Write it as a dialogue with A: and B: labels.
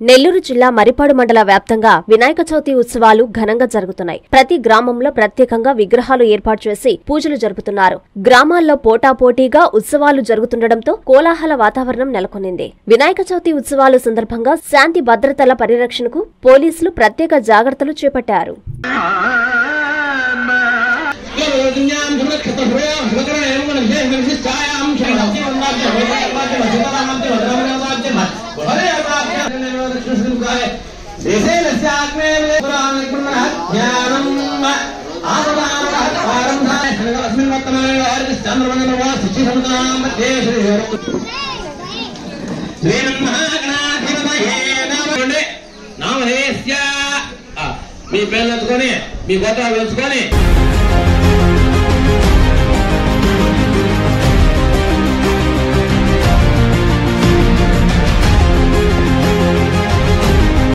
A: నెల్లూరు జిల్లా మరిపాడు మండల వ్యాప్తంగా వినాయక చవితి ఉత్సవాలు ఘనంగా జరుగుతున్నాయి ప్రతి గ్రామంలో ప్రత్యేకంగా విగ్రహాలు ఏర్పాటు చేసి పూజలు జరుపుతున్నారు గ్రామాల్లో పోటాపోటీగా ఉత్సవాలు జరుగుతుండటంతో కోలాహల వాతావరణం నెలకొనింది వినాయక చవితి ఉత్సవాల సందర్భంగా శాంతి భద్రతల పరిరక్షణకు పోలీసులు ప్రత్యేక జాగ్రత్తలు చేపట్టారు
B: నామధేయస్య మీ పేర్లు ఎత్తుకొని మీ గోత్రాలు ఎంచుకొని